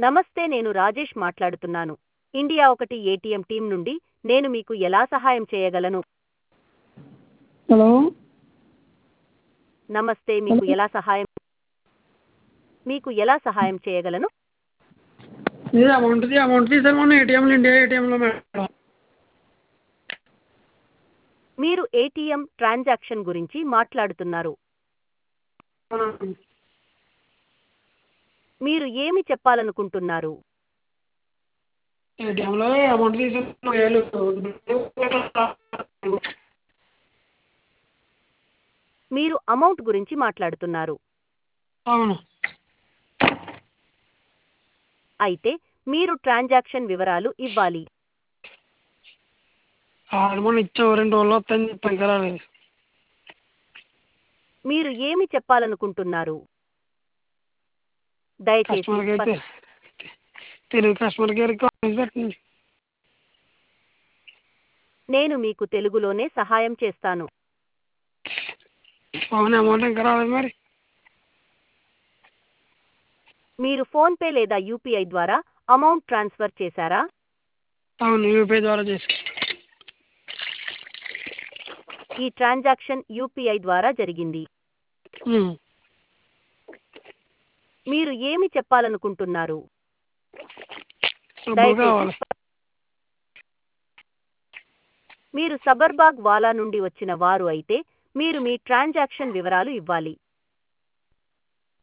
నమస్తే నేను రాజేష్ మాట్లాడుతున్నాను ఇండియా ఒకటి ఏటీఎం టీం నుండి నేను మీకు ఎలా సహాయం చేయగలను హలో నమస్తే మీకు ఎలా సహాయం మీకు ఎలా సహాయం చేయగలను ఇది అమౌంట్ది అమౌంట్ తీసాను మొన్న ఏటీఎంలో ఇండియా ఏటీఎంలో మేడం మీరు ఏటీఎం ట్రాన్సాక్షన్ గురించి మాట్లాడుతున్నారు మీరు ఏమి చెప్పాలనుకుంటున్నారు ఏటీఎంలో అమౌంట్ తీసాను వేలు మీరు అమౌంట్ గురించి మాట్లాడుతున్నారు అవును అయితే మీరు ట్రాన్సాక్షన్ వివరాలు ఇవ్వాలి ఆల్రెడీ మొన్న ఇచ్చాము రెండు రోజులు వస్తాయని చెప్పాను ఇంకా రాలేదు మీరు ఏమి చెప్పాలనుకుంటున్నారు దయచేసి కస్టమర్ కేర్ స్పష్ట- తెలుగు కస్టమర్ కేర్కి కాల్ పెట్టండి నేను మీకు తెలుగులోనే సహాయం చేస్తాను అవును అమౌంట్ ఇంకా రాలేదు మరి మీరు ఫోన్పే లేదా యూపీఐ ద్వారా అమౌంట్ ట్రాన్స్ఫర్ చేశారా అవును యూపీఐ ద్వారా చేసి ఈ ట్రాన్సాక్షన్ యూపీఐ ద్వారా జరిగింది మీరు ఏమి చెప్పాలనుకుంటున్నారు డబ్బులు దయచేసి కావాలి స్ప- మీరు సబర్బాగ్ వాలా నుండి వచ్చిన వారు అయితే మీరు మీ ట్రాన్సాక్షన్ వివరాలు ఇవ్వాలి